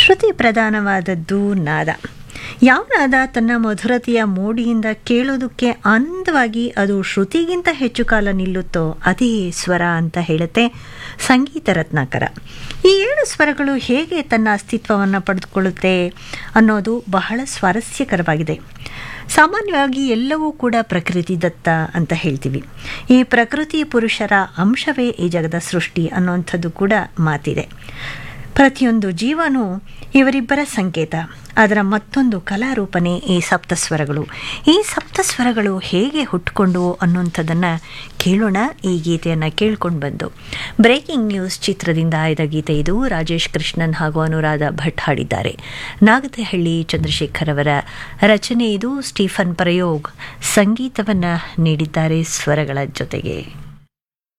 ಶ್ರುತಿ ಪ್ರಧಾನವಾದದ್ದು ನಾದ ಯಾವ ನಾದ ತನ್ನ ಮಧುರತೆಯ ಮೋಡಿಯಿಂದ ಕೇಳೋದಕ್ಕೆ ಆನಂದವಾಗಿ ಅದು ಶ್ರುತಿಗಿಂತ ಹೆಚ್ಚು ಕಾಲ ನಿಲ್ಲುತ್ತೋ ಅದೇ ಸ್ವರ ಅಂತ ಹೇಳುತ್ತೆ ಸಂಗೀತ ರತ್ನಾಕರ ಈ ಏಳು ಸ್ವರಗಳು ಹೇಗೆ ತನ್ನ ಅಸ್ತಿತ್ವವನ್ನು ಪಡೆದುಕೊಳ್ಳುತ್ತೆ ಅನ್ನೋದು ಬಹಳ ಸ್ವಾರಸ್ಯಕರವಾಗಿದೆ ಸಾಮಾನ್ಯವಾಗಿ ಎಲ್ಲವೂ ಕೂಡ ಪ್ರಕೃತಿ ದತ್ತ ಅಂತ ಹೇಳ್ತೀವಿ ಈ ಪ್ರಕೃತಿ ಪುರುಷರ ಅಂಶವೇ ಈ ಜಗದ ಸೃಷ್ಟಿ ಅನ್ನುವಂಥದ್ದು ಕೂಡ ಮಾತಿದೆ ಪ್ರತಿಯೊಂದು ಜೀವನೂ ಇವರಿಬ್ಬರ ಸಂಕೇತ ಅದರ ಮತ್ತೊಂದು ಕಲಾರೂಪನೇ ಈ ಸಪ್ತಸ್ವರಗಳು ಈ ಸಪ್ತಸ್ವರಗಳು ಹೇಗೆ ಹುಟ್ಟುಕೊಂಡು ಅನ್ನುವಂಥದ್ದನ್ನು ಕೇಳೋಣ ಈ ಗೀತೆಯನ್ನು ಕೇಳ್ಕೊಂಡು ಬಂದು ಬ್ರೇಕಿಂಗ್ ನ್ಯೂಸ್ ಚಿತ್ರದಿಂದ ಆಯ್ದ ಗೀತೆ ಇದು ರಾಜೇಶ್ ಕೃಷ್ಣನ್ ಹಾಗೂ ಅನುರಾಧ ಭಟ್ ಹಾಡಿದ್ದಾರೆ ನಾಗತಹಳ್ಳಿ ಚಂದ್ರಶೇಖರ್ ಅವರ ರಚನೆ ಇದು ಸ್ಟೀಫನ್ ಪ್ರಯೋಗ್ ಸಂಗೀತವನ್ನು ನೀಡಿದ್ದಾರೆ ಸ್ವರಗಳ ಜೊತೆಗೆ